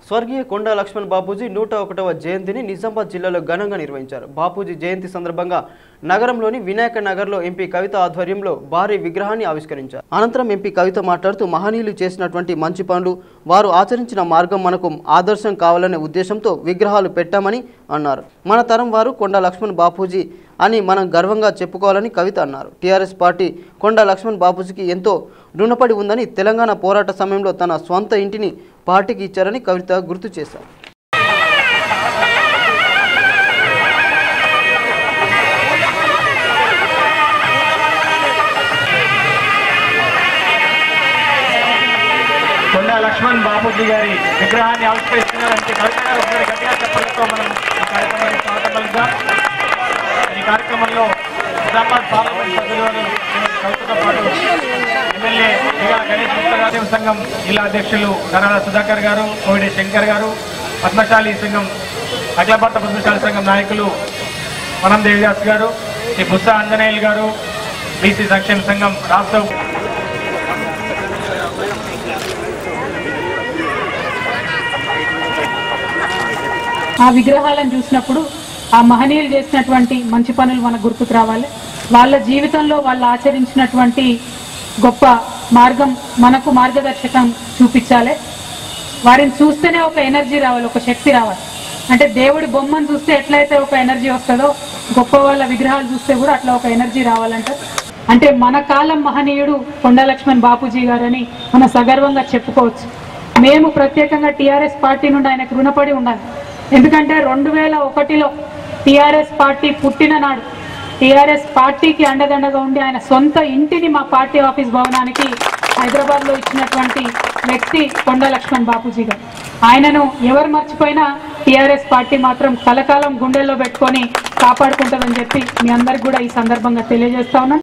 స్వర్గీయ కొండా లక్ష్మణ్ బాపూజీ నూట ఒకటవ జయంతిని నిజామాబాద్ జిల్లాలో ఘనంగా నిర్వహించారు బాపూజీ జయంతి సందర్భంగా నగరంలోని వినాయక నగర్లో ఎంపీ కవిత ఆధ్వర్యంలో భారీ విగ్రహాన్ని ఆవిష్కరించారు అనంతరం ఎంపీ కవిత మాట్లాడుతూ మహనీయులు చేసినటువంటి మంచి పనులు వారు ఆచరించిన మార్గం మనకు ఆదర్శం కావాలనే ఉద్దేశంతో విగ్రహాలు పెట్టామని అన్నారు మన తరం వారు కొండా లక్ష్మణ్ బాపూజీ అని మనం గర్వంగా చెప్పుకోవాలని కవిత అన్నారు టీఆర్ఎస్ పార్టీ కొండా లక్ష్మణ్ బాపూజీకి ఎంతో రుణపడి ఉందని తెలంగాణ పోరాట సమయంలో తన స్వంత ఇంటిని పార్టీకి ఇచ్చారని కవిత గుర్తు చేశారు కొండా లక్ష్మణ్ బాబుజీ గారి విగ్రహాన్ని ఆవిష్కరిస్తున్నారంటే కవిత గారు ఒకసారి గట్టిగా చెప్పడంతో మనం ఈ కార్యక్రమానికి స్వాగతం పలుకుతాం ఈ కార్యక్రమంలో నిజామాబాద్ పార్లమెంట్ సభ్యులు వారు శ్రీమతి కవితతో పాటు ఎమ్మెల్యే దిగా గణేష్ గుప్తా గారి సంఘం జిల్లా అధ్యక్షులు కరాల సుధాకర్ గారు కోవిడి శంకర్ గారు పద్మశాలి సంఘం అఖిల భారత పద్మశాలి సంఘం నాయకులు మనం దేవిదాస్ గారు శ్రీ బుస్స ఆంజనేయులు గారు బీసీ సంక్షేమ సంఘం రాష్ట్ర ఆ విగ్రహాలను చూసినప్పుడు ఆ మహనీయులు చేసినటువంటి మంచి పనులు మనకు గుర్తుకు రావాలి వాళ్ళ జీవితంలో వాళ్ళు ఆచరించినటువంటి గొప్ప మార్గం మనకు మార్గదర్శకం చూపించాలి వారిని చూస్తేనే ఒక ఎనర్జీ రావాలి ఒక శక్తి రావాలి అంటే దేవుడి బొమ్మను చూస్తే ఎట్లయితే ఒక ఎనర్జీ వస్తుందో గొప్ప వాళ్ళ విగ్రహాలు చూస్తే కూడా అట్లా ఒక ఎనర్జీ రావాలంటే అంటే మన కాలం మహనీయుడు కొండా లక్ష్మణ్ బాపూజీ గారని మనం సగర్వంగా చెప్పుకోవచ్చు మేము ప్రత్యేకంగా టీఆర్ఎస్ పార్టీ నుండి ఆయనకు రుణపడి ఉండాలి ఎందుకంటే రెండు వేల ఒకటిలో టీఆర్ఎస్ పార్టీ పుట్టిన నాడు టీఆర్ఎస్ పార్టీకి అండదండగా ఉండి ఆయన సొంత ఇంటిని మా పార్టీ ఆఫీస్ భవనానికి హైదరాబాద్ లో ఇచ్చినటువంటి వ్యక్తి కొండ లక్ష్మణ్ బాపూజీ గారు ఆయనను ఎవరు మర్చిపోయినా టీఆర్ఎస్ పార్టీ మాత్రం కలకాలం గుండెల్లో పెట్టుకొని కాపాడుకుంటుందని చెప్పి మీ అందరికి కూడా ఈ సందర్భంగా తెలియజేస్తా ఉన్నాను